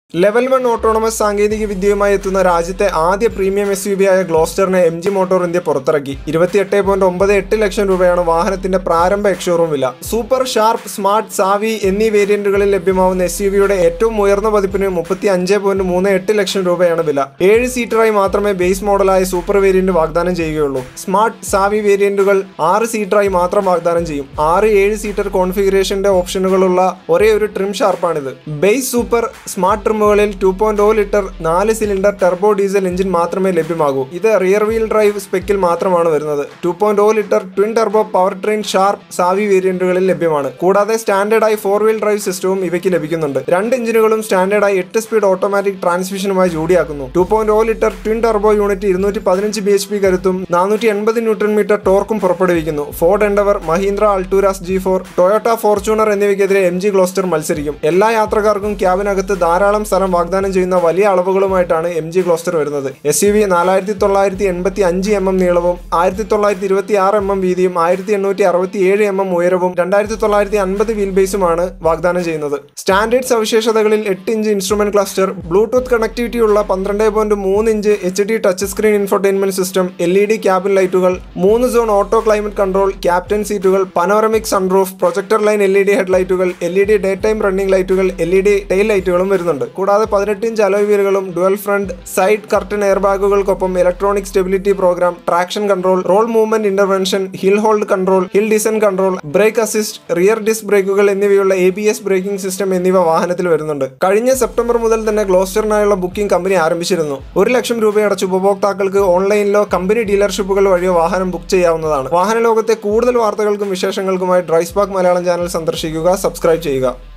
level one autonomous സാങ്കേതിക വിദ്യയുമായി എത്തുന്ന രാജ്യത്തെ ആദ്യ പ്രീമിയം എസ് യു ബി ആയ ഗ്ലോസ്റ്ററിനെ എം ജി മോട്ടോർ ഇന്ത്യ പുറത്തിറക്കി ഇരുപത്തിയെട്ട് പോയിന്റ് ഒമ്പത് എട്ട് ലക്ഷം രൂപയാണ് വാഹനത്തിന്റെ പ്രാരംഭ എക്സ്ഷോറൂം വില സൂപ്പർ ഷാർപ്പ് സ്മാർട്ട് സാവി എന്നീ വേരിയന്റുകളിൽ ലഭ്യമാവുന്ന എസ് യു വിയുടെ ഏറ്റവും ഉയർന്ന പതിപ്പിന് മുപ്പത്തി അഞ്ച് പോയിന്റ് മൂന്ന് എട്ട് ലക്ഷം രൂപയാണ് വില ഏഴ് സീറ്ററായി മാത്രമേ ബേസ് മോഡലായ സൂപ്പർ വേരിയന്റ് വാഗ്ദാനം ചെയ്യുകയുള്ളൂ സ്മാർട്ട് സാവി വേരിയന്റുകൾ ആറ് സീറ്ററായി മാത്രം വാഗ്ദാനം ചെയ്യും ആറ് ഏഴ് സീറ്റർ കോൺഫിഗറേഷന്റെ ഓപ്ഷനുകളുള്ള ഒരേ ഒരു ട്രിം ഷാർപ്പാണിത് ബേസ് സൂപ്പർ സ്മാർട്ട് ട്രിമുകളിൽ ടു പോയിന്റ് ഓ ലിറ്റർ നാല് സിലിണ്ടർ ടെർബോ ഡീസൽ എഞ്ചിൻ മാത്രമേ ലഭ്യമാകൂ ഇത് റിയർ വീൽ ഡ്രൈവ് സ്പെക്കിൽ മാത്രമാണ് വരുന്നത് two point O litre twin turbo power train sharp savvy വേരിയന്റുകളിൽ ലഭ്യമാണ് കൂടാതെ സ്റ്റാൻഡേർഡായി ഫോർ വീൽ ഡ്രൈവ് സിസ്റ്റവും ഇവയ്ക്ക് ലഭിക്കുന്നുണ്ട് രണ്ട് എഞ്ചിനുകളും സ്റ്റാൻഡേർഡായി എട്ട് സ്പീഡ് ഓട്ടോമാറ്റിക് ട്രാൻസ്മിഷനുമായി ജോഡിയാക്കുന്നു two point O litre twin turbo unit ഇരുന്നൂറ്റി പതിനഞ്ച് ബി എച്ച് പി കരുത്തും നാനൂറ്റി എൺപത് ന്യൂട്രൺ മീറ്റർ ടോർക്കും പുറപ്പെടുവിക്കുന്നു Ford Endeavour Mahindra Alturas G four Toyota Fortuner എന്നിവയ്ക്കെതിരെ എം ജി ഗ്ലോസ്റ്റർ മത്സരിക്കും എല്ലാ യാത്രക്കാർക്കും ക്യാബിനകത്ത് ധാരാളം സ്ഥലം വാഗ്ദാനം ചെയ്യുന്ന വലിയ അളവുകളുമായിട്ടാണ് എം ജി ഗ്ലോസ്റ്റർ വരുന്നത് എസ് യു വി നാലായിരത്തി തൊള്ളായിരത്തി എൺപത്തി അഞ്ച് എം എം നീളവും ആയിരത്തി തൊള്ളായിരത്തി ഇരുപത്തി ആറ് എം എം വീതിയും ആയിരത്തി എണ്ണൂറ്റി അറുപത്തി ഏഴ് എം എം ഉയരവും രണ്ടായിരത്തി തൊള്ളായിരത്തി അൻപത് വീൽ ബേസുമാണ് വാഗ്ദാനം ചെയ്യുന്നത് സ്റ്റാൻഡേർഡ് സവിശേഷതകളിൽ എട്ട് inch instrument cluster Bluetooth connectivity ഉള്ള പന്ത്രണ്ട് പോയിന്റ് മൂന്ന് inch H D touch screen infotainment system L E D cabin ലൈറ്റുകൾ മൂന്ന് zone auto climate control captain സീറ്റുകൾ panoramic sunroof projector line L E D head ലൈറ്റുകൾ L E D day time running ലൈറ്റുകൾ L E D tail ലൈറ്റുകളും വരുന്നുണ്ട് കൂടാതെ പതിനെട്ട് inch alloy വീലുകളും dual front side curtain air ബാഗുകൾക്കൊപ്പം electronic stability program traction control role movement intervention hill hold control hill descent control brake assist rear disc ബ്രേക്കുകൾ എന്നിവയുള്ള A B S braking system എന്നിവ വാഹനത്തിൽ വരുന്നുണ്ട് കഴിഞ്ഞ സെപ്റ്റംബർ മുതൽ തന്നെ ഗ്ലോസ്റ്ററിനായുള്ള ബുക്കിംഗ് കമ്പനി ആരംഭിച്ചിരുന്നു ഒരു ലക്ഷം രൂപയടച്ച് ഉപഭോക്താക്കൾക്ക് ഓൺലൈനിലോ കമ്പനി ഡീലർഷിപ്പുകൾ വഴിയോ വാഹനം ബുക്ക് ചെയ്യാവുന്നതാണ് വാഹന ലോകത്തെ കൂടുതൽ വാർത്തകൾക്കും വിശേഷങ്ങൾക്കുമായി ഡ്രൈസ്പാക്ക് മലയാളം ചാനൽ സന്ദർശിക്കുക സബ്സ്ക്രൈബ് ചെയ്യുക